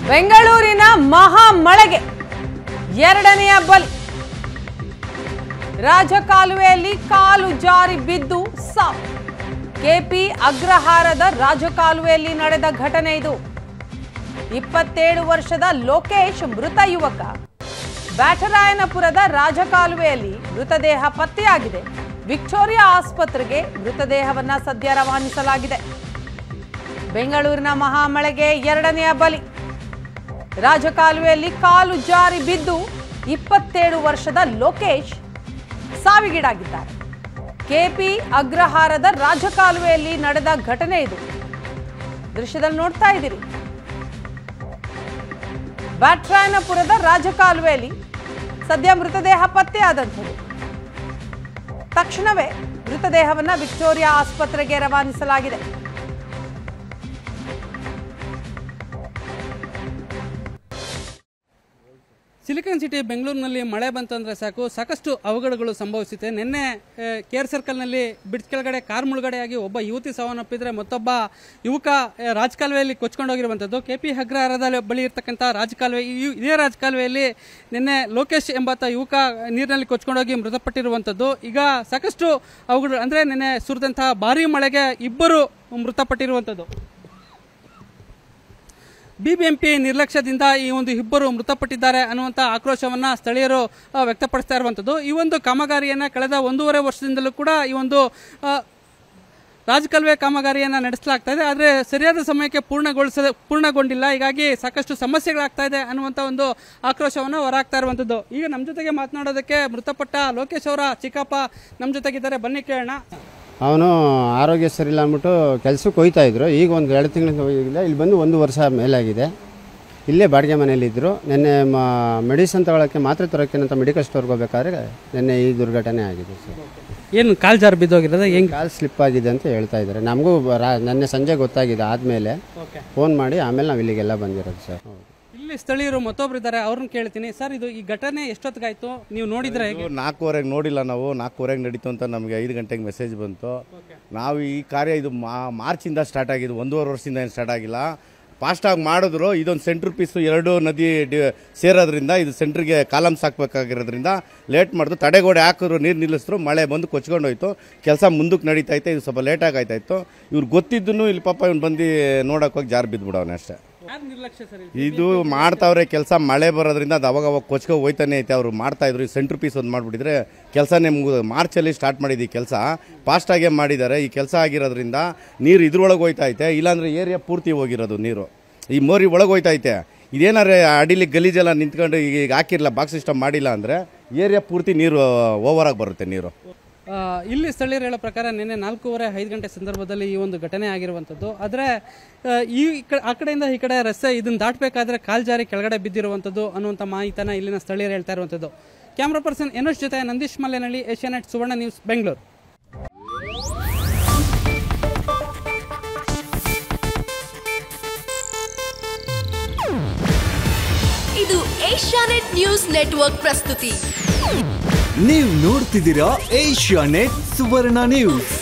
ಬೆಂಗಳೂರಿನ ಮಹಾ ಮಳೆಗೆ ಎರಡನೆಯ ಬಲಿ ರಾಜಕಾಲುವೆಯಲ್ಲಿ ಕಾಲು ಜಾರಿ ಬಿದ್ದು ಸಾವು ಕೆಪಿ ಅಗ್ರಹಾರದ ರಾಜಕಾಲುವೆಯಲ್ಲಿ ನಡೆದ ಘಟನೆ ಇದು ಇಪ್ಪತ್ತೇಳು ವರ್ಷದ ಲೋಕೇಶ್ ಮೃತ ಯುವಕ ಬ್ಯಾಟರಾಯನಪುರದ ರಾಜಕಾಲುವೆಯಲ್ಲಿ ಮೃತದೇಹ ಪತ್ತೆಯಾಗಿದೆ ವಿಕ್ಟೋರಿಯಾ ಆಸ್ಪತ್ರೆಗೆ ಮೃತದೇಹವನ್ನ ಸದ್ಯ ರವಾನಿಸಲಾಗಿದೆ ಬೆಂಗಳೂರಿನ ಮಹಾಮಳೆಗೆ ಎರಡನೆಯ ಬಲಿ ರಾಜಕಾಲುವೆಯಲ್ಲಿ ಕಾಲು ಜಾರಿ ಬಿದ್ದು ಇಪ್ಪತ್ತೇಳು ವರ್ಷದ ಲೋಕೇಶ್ ಸಾವಿಗೀಡಾಗಿದ್ದಾರೆ ಕೆಪಿ ಅಗ್ರಹಾರದ ರಾಜಕಾಲುವೆಯಲ್ಲಿ ನಡೆದ ಘಟನೆ ಇದು ದೃಶ್ಯದಲ್ಲಿ ನೋಡ್ತಾ ಇದ್ದೀರಿ ಬ್ಯಾಟ್ರಾಯನಪುರದ ರಾಜಕಾಲುವೆಯಲ್ಲಿ ಸದ್ಯ ಮೃತದೇಹ ಪತ್ತೆಯಾದಂಥದ್ದು ತಕ್ಷಣವೇ ಮೃತದೇಹವನ್ನ ವಿಕ್ಟೋರಿಯಾ ಆಸ್ಪತ್ರೆಗೆ ರವಾನಿಸಲಾಗಿದೆ ಸಿಲಿಕಾನ್ ಸಿಟಿ ಬೆಂಗಳೂರಿನಲ್ಲಿ ಮಳೆ ಬಂತಂದ್ರೆ ಸಾಕು ಸಾಕಷ್ಟು ಅವಘಡಗಳು ಸಂಭವಿಸುತ್ತೆ ನಿನ್ನೆ ಆ, ಕೇರ್ ಸರ್ಕಲ್ನಲ್ಲಿ ಬ್ರಿಡ್ಜ್ ಕೆಳಗಡೆ ಕಾರ್ ಮುಳುಗಡೆಯಾಗಿ ಒಬ್ಬ ಯುವತಿ ಸಾವನ್ನಪ್ಪಿದ್ರೆ ಮತ್ತೊಬ್ಬ ಯುವಕ ಆ, ರಾಜಕಾಲುವೆಯಲ್ಲಿ ಕೊಚ್ಕೊಂಡೋಗಿರುವಂಥದ್ದು ಕೆ ಪಿ ಅಗ್ರಹಾರದ ಬಳಿ ಇರ್ತಕ್ಕಂಥ ರಾಜಕಾಲುವೆ ಈ- ಇದೇ ರಾಜಕಾಲುವೆಯಲ್ಲಿ ನಿನ್ನೆ ಲೋಕೇಶ್ ಎಂಬಾತ ಯುವಕ ನೀರಿನಲ್ಲಿ ಕೊಚ್ಕೊಂಡೋಗಿ ಮೃತಪಟ್ಟಿರುವಂಥದ್ದು ಈಗ ಸಾಕಷ್ಟು ಅವಘಡ ಅಂದರೆ ನಿನ್ನೆ ಸುರಿದಂತಹ ಭಾರೀ ಮಳೆಗೆ ಇಬ್ಬರು ಮೃತಪಟ್ಟಿರುವಂಥದ್ದು ಬಿಬಿಎಂಪಿ ನಿರ್ಲಕ್ಷ್ಯದಿಂದ ಈ ಒಂದು ಇಬ್ಬರು ಮೃತಪಟ್ಟಿದ್ದಾರೆ ಅನ್ನುವಂಥ ಆಕ್ರೋಶವನ್ನ ಸ್ಥಳೀಯರು ಆ, ವ್ಯಕ್ತಪಡಿಸ್ತಾ ಇರುವಂಥದ್ದು ಈ ಒಂದು ಕಾಮಗಾರಿಯನ್ನ ಕಳೆದ ಒಂದೂವರೆ ವರ್ಷದಿಂದಲೂ ಕೂಡ ಈ ಒಂದು ಆ, ರಾಜಕಾಲುವೆ ಕಾಮಗಾರಿಯನ್ನ ನಡೆಸಲಾಗ್ತಾ ಇದೆ ಆದರೆ ಸರಿಯಾದ ಸಮಯಕ್ಕೆ ಪೂರ್ಣಗೊಳಿಸ ಪೂರ್ಣಗೊಂಡಿಲ್ಲ ಹೀಗಾಗಿ ಸಾಕಷ್ಟು ಸಮಸ್ಯೆಗಳಾಗ್ತಾ ಇದೆ ಅನ್ನುವಂಥ ಒಂದು ಆಕ್ರೋಶವನ್ನು ಹೊರಹಾಕ್ತಾ ಇರುವಂಥದ್ದು ಈಗ ನಮ್ಮ ಜೊತೆಗೆ ಮಾತನಾಡೋದಕ್ಕೆ ಮೃತಪಟ್ಟ ಲೋಕೇಶ್ ಅವರ ಚಿಕ್ಕಪ್ಪ ನಮ್ಮ ಜೊತೆಗಿದ್ದಾರೆ ಬನ್ನಿ ಕೇಳೋಣ ಅವನು ಆರೋಗ್ಯ ಸರಿಯಿಲ್ಲ ಅಂದ್ಬಿಟ್ಟು ಕೆಲ್ಸಕ್ಕೆ ಹೋಯ್ತಾ ಇದ್ರು ಈಗ ಒಂದು ಎರಡು ತಿಂಗಳಿಂದ ಹೋಗಿಲ್ಲ ಇಲ್ಲಿ ಬಂದು ಒಂದು ವರ್ಷ ಮೇಲಾಗಿದೆ ಇಲ್ಲೇ ಬಾಡಿಗೆ ಮನೇಲಿದ್ದರು ನಿನ್ನೆ ಮೆಡಿಸನ್ ತಗೊಳ್ಳೋಕ್ಕೆ ಮಾತ್ರೆ ತರೋಕ್ಕೆ ಅಂತ ಮೆಡಿಕಲ್ ಸ್ಟೋರ್ಗೆ ಹೋಗ್ಬೇಕಾದ್ರೆ ನಿನ್ನೆ ಈ ದುರ್ಘಟನೆ ಆಗಿದೆ ಸರ್ ಏನು ಕಾಲ್ ಜಾರ್ ಬಿದ್ದೋಗಿರೋದು ಹೆಂಗ್ ಕಾಲು ಸ್ಲಿಪ್ ಆಗಿದೆ ಅಂತ ಹೇಳ್ತಾ ಇದ್ದಾರೆ ನಮಗೂ ರಾ ನಿನ್ನೆ ಸಂಜೆ ಗೊತ್ತಾಗಿದೆ ಆದಮೇಲೆ ಫೋನ್ ಮಾಡಿ ಆಮೇಲೆ ನಾವು ಇಲ್ಲಿಗೆಲ್ಲ ಬಂದಿರೋದು ಸರ್ ಇಲ್ಲಿ ಸ್ಥಳೀಯರು ಮತ್ತೊಬ್ರು ಇದ್ದಾರೆ ಅವ್ರನ್ನ ಕೇಳ್ತೀನಿ ಸರ್ ಇದು ಈ ಘಟನೆ ಎಷ್ಟೊತ್ತಿಗಾಯ್ತು ನೀವು ನೋಡಿದ್ರೆ ಹೇಗೆ ಇದು ನಾಲ್ಕೂವರೆಗೆ ನೋಡಿಲ್ಲ ನಾವು ನಾಲ್ಕೂವರೆಗೆ ನಡೀತು ಅಂತ ನಮಗೆ ಐದು ಗಂಟೆಗೆ ಮೆಸೇಜ್ ಬಂತು ನಾವು ಈ ಕಾರ್ಯ ಇದು ಮಾ- ಮಾರ್ಚಿಂದ ಸ್ಟಾರ್ಟ್ ಆಗಿದ್ದು ಒಂದೂವರೆ ವರ್ಷದಿಂದ ಏನು ಸ್ಟಾರ್ಟ್ ಆಗಿಲ್ಲ ಫಾಸ್ಟಾಗಿ ಮಾಡಿದ್ರು ಇದೊಂದು ಸೆಂಟ್ರ್ ಪೀಸು ಎರಡು ನದಿ ಡಿ- ಸೇರೋದ್ರಿಂದ ಇದು ಸೆಂಟ್ರಿಗೆ ಕಾಲಮ್ಸ್ ಹಾಕ್ಬೇಕಾಗಿರೋದ್ರಿಂದ ಲೇಟ್ ಮಾಡಿದ್ರು ತಡೆಗೋಡೆ ಹಾಕಿದ್ರು ನೀರು ನಿಲ್ಲಿಸಿದ್ರು ಮಳೆ ಬಂದು ಕೊಚ್ಕೊಂಡು ಹೋಯ್ತು ಕೆಲಸ ಮುಂದಕ್ಕೆ ನಡೀತಾ ಇತ್ತು ಇದು ಸ್ವಲ್ಪ ಲೇಟಾಗಿ ಆಯ್ತಾ ಇತ್ತು ಇವ್ರು ಗೊತ್ತಿದ್ದೂ ಇಲ್ಲಿ ಪಾಪ ಇವ್ನು ಬಂದು ನೋಡೋಕೆ ಹೋಗಿ ಜಾರು ಬಿದ್ದುಬಿಡವನೆ ಅಷ್ಟೇ ಯಾರು ನಿರ್ಲಕ್ಷ್ಯ ಸರ್ ಇದು? ಇದು ಮಾಡ್ತಾವ್ರೆ ಕೆಲಸ ಮಳೆ ಬರೋದ್ರಿಂದ ಅದು ಅವಾಗ ಅವಾಗ ಕೊಚ್ಕೊ ಹೋಯ್ತಾನೆ ಐತೆ ಅವರು ಮಾಡ್ತಾ ಇದ್ರು ಈ ಸೆಂಟ್ರ್ ಪೀಸ್ ಒಂದು ಮಾಡಿಬಿಟ್ಟಿದ್ರೆ ಕೆಲಸನೇ ಮುಗಿದು ಮಾರ್ಚಲ್ಲಿ ಸ್ಟಾರ್ಟ್ ಮಾಡಿದ್ದು ಈ ಕೆಲಸ ಫಾಸ್ಟಾಗೇ ಮಾಡಿದ್ದಾರೆ ಈ ಕೆಲಸ ಆಗಿರೋದ್ರಿಂದ ನೀರು ಇದ್ರೊಳಗೆ ಹೋಯ್ತಾ ಐತೆ ಇಲ್ಲಾಂದ್ರೆ ಏರಿಯಾ ಪೂರ್ತಿ ಹೋಗಿರೋದು ನೀರು ಈ ಮೋರಿ ಒಳಗೆ ಹೋಯ್ತಾ ಐತೆ ಇದೇನಾರೆ ಅಡಿಲಿ ಗಲೀಜೆಲ್ಲ ನಿಂತ್ಕೊಂಡು ಈಗ ಹಾಕಿರಲ್ಲ ಬಾಕ್ಸ್ ಸಿಸ್ಟಮ್ ಮಾಡಿಲ್ಲ ಅಂದರೆ ಏರಿಯಾ ಪೂರ್ತಿ ನೀರು ಓವರಾಗಿ ಬರುತ್ತೆ ನೀರು ಆ, ಇಲ್ಲಿ ಸ್ಥಳೀಯರು ಹೇಳೋ ಪ್ರಕಾರ ನಿನ್ನೆ ನಾಲ್ಕೂವರೆ ಐದು ಗಂಟೆ ಸಂದರ್ಭದಲ್ಲಿ ಈ ಒಂದು ಘಟನೆ ಆಗಿರುವಂಥದ್ದು ಆದರೆ ಆ, ಈ ಕ- ಆ ಕಡೆಯಿಂದ ಈ ಕಡೆ ರಸ್ತೆ ಇದನ್ನ ದಾಟಬೇಕಾದ್ರೆ ಕಾಲ್ ಜಾರಿ ಕೆಳಗಡೆ ಬಿದ್ದಿರುವಂಥದ್ದು ಅನ್ನುವಂಥ ಮಾಹಿತಿನ ಇಲ್ಲಿನ ಸ್ಥಳೀಯರು ಹೇಳ್ತಾ ಇರುವಂಥದ್ದು ಕ್ಯಾಮ್ರಾ ಪರ್ಸನ್ ಎನೋಶ್ ಜೊತೆ ನಂದೀಶ್ ಮಲ್ಲೇನಹಳ್ಳಿ ಏಷ್ಯಾನೆಟ್ ಸುವರ್ಣ ನ್ಯೂಸ್ ಬೆಂಗಳೂರು ಇದು ಏಷ್ಯಾನೆಟ್ ನ್ಯೂಸ್ ನೆಟ್ವರ್ಕ್ ಪ್ರಸ್ತುತಿ ನೀವು ನೋಡ್ತಿದ್ದೀರಾ ಏಷ್ಯಾ ನೆಟ್ ಸುವರ್ಣ ನ್ಯೂಸ್